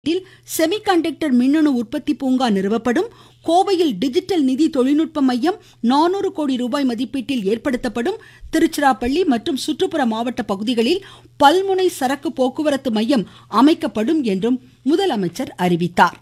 யில் செமிகண்டக்டர் மின்னணு உற்பத்தி பூங்கா நிறுவப்படும் கோவையில் டிஜிட்டல் நிதி தொழில்நுட்ப மையம் நானூறு கோடி ரூபாய் மதிப்பீட்டில் ஏற்படுத்தப்படும் திருச்சிராப்பள்ளி மற்றும் சுற்றுப்புற மாவட்ட பகுதிகளில் பல்முனை சரக்கு போக்குவரத்து மையம் அமைக்கப்படும் என்றும் முதலமைச்சர் அறிவித்தார்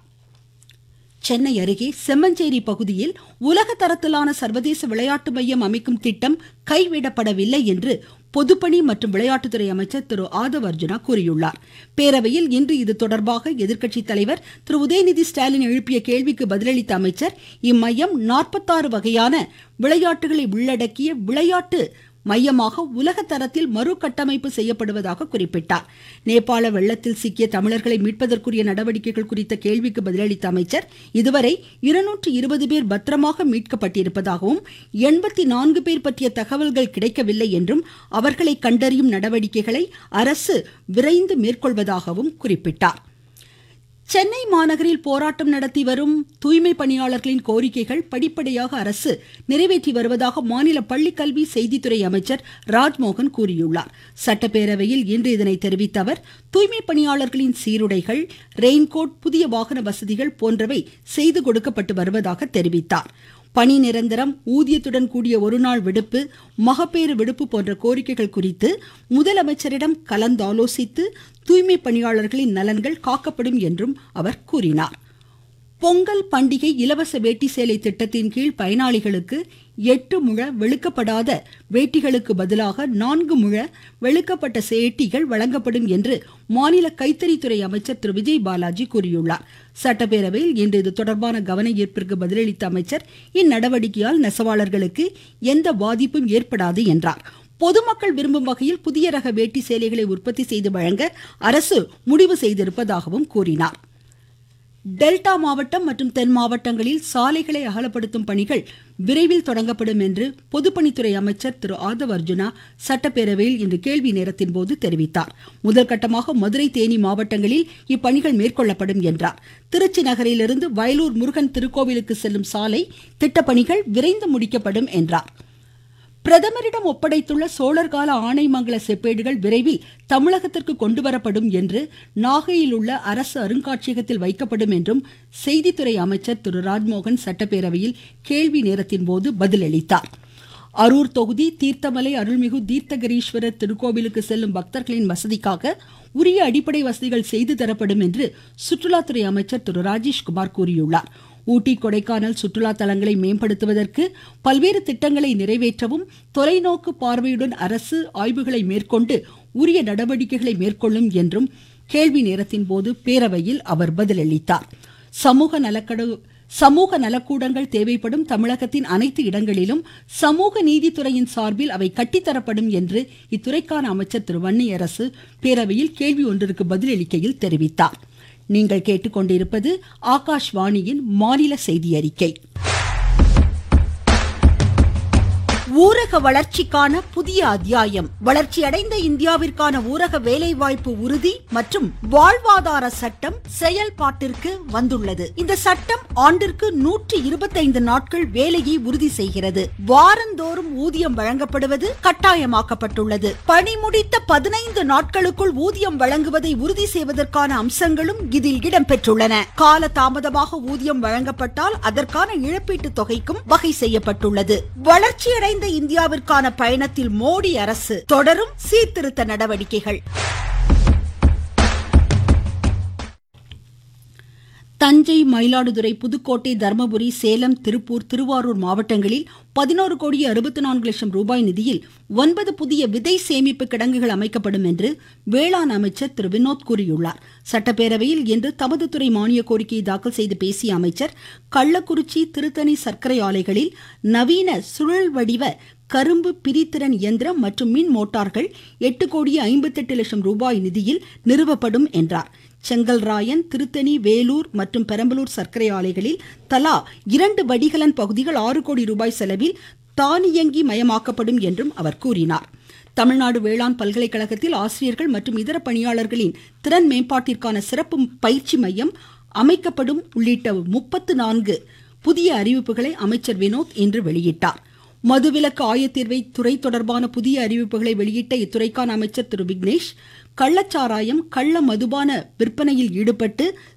சென்னை அருகே செம்மஞ்சேரி பகுதியில் உலக தரத்திலான சர்வதேச விளையாட்டு மையம் அமைக்கும் திட்டம் கைவிடப்படவில்லை என்று பொதுப்பணி மற்றும் விளையாட்டுத்துறை அமைச்சர் திரு ஆதவ் அர்ஜுனா கூறியுள்ளார் பேரவையில் இன்று இது தொடர்பாக எதிர்க்கட்சி தலைவர் திரு உதயநிதி ஸ்டாலின் எழுப்பிய கேள்விக்கு பதிலளித்த அமைச்சர் இம்மையம் நாற்பத்தாறு வகையான விளையாட்டுகளை உள்ளடக்கிய விளையாட்டு மையமாக உலக தரத்தில் மறுகட்டமைப்பு செய்யப்படுவதாக குறிப்பிட்டார் நேபாள வெள்ளத்தில் சிக்கிய தமிழர்களை மீட்பதற்குரிய நடவடிக்கைகள் குறித்த கேள்விக்கு பதிலளித்த அமைச்சர் இதுவரை இருநூற்று இருபது பேர் பத்திரமாக மீட்கப்பட்டிருப்பதாகவும் எண்பத்தி நான்கு பேர் பற்றிய தகவல்கள் கிடைக்கவில்லை என்றும் அவர்களை கண்டறியும் நடவடிக்கைகளை அரசு விரைந்து மேற்கொள்வதாகவும் குறிப்பிட்டார் சென்னை மாநகரில் போராட்டம் நடத்தி வரும் தூய்மை பணியாளர்களின் கோரிக்கைகள் படிப்படியாக அரசு நிறைவேற்றி வருவதாக மாநில பள்ளிக்கல்வி செய்தித்துறை அமைச்சர் ராஜ்மோகன் கூறியுள்ளார் சட்டப்பேரவையில் இன்று இதனை தெரிவித்த அவர் தூய்மை பணியாளர்களின் சீருடைகள் ரெயின்கோட் புதிய வாகன வசதிகள் போன்றவை செய்து கொடுக்கப்பட்டு வருவதாக தெரிவித்தார் பணி நிரந்தரம் ஊதியத்துடன் கூடிய ஒருநாள் விடுப்பு மகப்பேறு விடுப்பு போன்ற கோரிக்கைகள் குறித்து முதலமைச்சரிடம் கலந்தாலோசித்து தூய்மை பணியாளர்களின் நலன்கள் காக்கப்படும் என்றும் அவர் கூறினார் பொங்கல் பண்டிகை இலவச வேட்டி சேலை திட்டத்தின் கீழ் பயனாளிகளுக்கு எட்டு முழ வெளுக்கப்படாத வேட்டிகளுக்கு பதிலாக நான்கு முழ வெளுக்கப்பட்ட சேட்டிகள் வழங்கப்படும் என்று மாநில கைத்தறித்துறை அமைச்சர் திரு விஜய் பாலாஜி கூறியுள்ளார் சட்டப்பேரவையில் இன்று இது தொடர்பான கவன ஈர்ப்பிற்கு பதிலளித்த அமைச்சர் இந்நடவடிக்கையால் நெசவாளர்களுக்கு எந்த பாதிப்பும் ஏற்படாது என்றார் பொதுமக்கள் விரும்பும் வகையில் புதிய ரக வேட்டி சேலைகளை உற்பத்தி செய்து வழங்க அரசு முடிவு செய்திருப்பதாகவும் கூறினார் டெல்டா மாவட்டம் மற்றும் தென் மாவட்டங்களில் சாலைகளை அகலப்படுத்தும் பணிகள் விரைவில் தொடங்கப்படும் என்று பொதுப்பணித்துறை அமைச்சர் திரு ஆதவ் அர்ஜுனா சட்டப்பேரவையில் இன்று கேள்வி நேரத்தின் போது தெரிவித்தார் முதற்கட்டமாக மதுரை தேனி மாவட்டங்களில் இப்பணிகள் மேற்கொள்ளப்படும் என்றார் திருச்சி நகரிலிருந்து வயலூர் முருகன் திருக்கோவிலுக்கு செல்லும் சாலை திட்டப்பணிகள் விரைந்து முடிக்கப்படும் என்றார் பிரதமரிடம் ஒப்படைத்துள்ள சோழர் கால ஆணைமங்கல செப்பேடுகள் விரைவில் தமிழகத்திற்கு கொண்டுவரப்படும் என்று நாகையில் உள்ள அரசு அருங்காட்சியகத்தில் வைக்கப்படும் என்றும் செய்தித்துறை அமைச்சர் திரு ராஜ்மோகன் சட்டப்பேரவையில் கேள்வி நேரத்தின் போது பதிலளித்தார் அரூர் தொகுதி தீர்த்தமலை அருள்மிகு தீர்த்தகிரீஸ்வரர் திருக்கோவிலுக்கு செல்லும் பக்தர்களின் வசதிக்காக உரிய அடிப்படை வசதிகள் செய்து தரப்படும் என்று சுற்றுலாத்துறை அமைச்சர் திரு ராஜேஷ்குமார் கூறியுள்ளார் ஊட்டி கொடைக்கானல் சுற்றுலா தலங்களை மேம்படுத்துவதற்கு பல்வேறு திட்டங்களை நிறைவேற்றவும் தொலைநோக்கு பார்வையுடன் அரசு ஆய்வுகளை மேற்கொண்டு உரிய நடவடிக்கைகளை மேற்கொள்ளும் என்றும் கேள்வி நேரத்தின் போது பேரவையில் அவர் பதிலளித்தார் சமூக நலக்கடு சமூக நலக்கூடங்கள் தேவைப்படும் தமிழகத்தின் அனைத்து இடங்களிலும் சமூக நீதித்துறையின் சார்பில் அவை கட்டித்தரப்படும் என்று இத்துறைக்கான அமைச்சர் திரு வன்னியரசு பேரவையில் கேள்வி ஒன்றிற்கு பதிலளிக்கையில் தெரிவித்தார் நீங்கள் கேட்டுக்கொண்டிருப்பது ஆகாஷ்வாணியின் மாநில செய்தி அறிக்கை ஊரக வளர்ச்சிக்கான புதிய அத்தியாயம் வளர்ச்சியடைந்த இந்தியாவிற்கான ஊரக வேலைவாய்ப்பு உறுதி மற்றும் வாழ்வாதார சட்டம் செயல்பாட்டிற்கு வந்துள்ளது இந்த சட்டம் ஆண்டிற்கு நூற்றி இருபத்தைந்து நாட்கள் வேலையை உறுதி செய்கிறது வாரந்தோறும் ஊதியம் வழங்கப்படுவது கட்டாயமாக்கப்பட்டுள்ளது பணி முடித்த பதினைந்து நாட்களுக்குள் ஊதியம் வழங்குவதை உறுதி செய்வதற்கான அம்சங்களும் இதில் இடம்பெற்றுள்ளன கால தாமதமாக ஊதியம் வழங்கப்பட்டால் அதற்கான இழப்பீட்டு தொகைக்கும் வகை செய்யப்பட்டுள்ளது வளர்ச்சியடைந்த நிறைந்த இந்தியாவிற்கான பயணத்தில் மோடி அரசு தொடரும் சீர்திருத்த நடவடிக்கைகள் தஞ்சை மயிலாடுதுறை புதுக்கோட்டை தர்மபுரி சேலம் திருப்பூர் திருவாரூர் மாவட்டங்களில் பதினோரு கோடி அறுபத்தி நான்கு லட்சம் ரூபாய் நிதியில் ஒன்பது புதிய விதை சேமிப்பு கிடங்குகள் அமைக்கப்படும் என்று வேளாண் அமைச்சர் திரு வினோத் கூறியுள்ளார் சட்டப்பேரவையில் இன்று தமது துறை மானிய கோரிக்கையை தாக்கல் செய்து பேசிய அமைச்சர் கள்ளக்குறிச்சி திருத்தணி சர்க்கரை ஆலைகளில் நவீன சுழல் வடிவ கரும்பு பிரித்திறன் இயந்திரம் மற்றும் மின் மோட்டார்கள் எட்டு கோடி ஐம்பத்தெட்டு லட்சம் ரூபாய் நிதியில் நிறுவப்படும் என்றார் செங்கல்ராயன் திருத்தணி வேலூர் மற்றும் பெரம்பலூர் சர்க்கரை ஆலைகளில் தலா இரண்டு வடிகலன் பகுதிகள் ஆறு கோடி ரூபாய் செலவில் தானியங்கி மயமாக்கப்படும் என்றும் அவர் கூறினார் தமிழ்நாடு வேளாண் பல்கலைக்கழகத்தில் ஆசிரியர்கள் மற்றும் இதர பணியாளர்களின் திறன் மேம்பாட்டிற்கான சிறப்பு பயிற்சி மையம் அமைக்கப்படும் உள்ளிட்ட முப்பத்து நான்கு புதிய அறிவிப்புகளை அமைச்சர் வினோத் இன்று வெளியிட்டார் மதுவிலக்கு ஆயத்தீர்வை துறை தொடர்பான புதிய அறிவிப்புகளை வெளியிட்ட இத்துறைக்கான அமைச்சர் திரு விக்னேஷ் கள்ளச்சாராயம் கள்ள மதுபான விற்பனையில் ஈடுபட்டு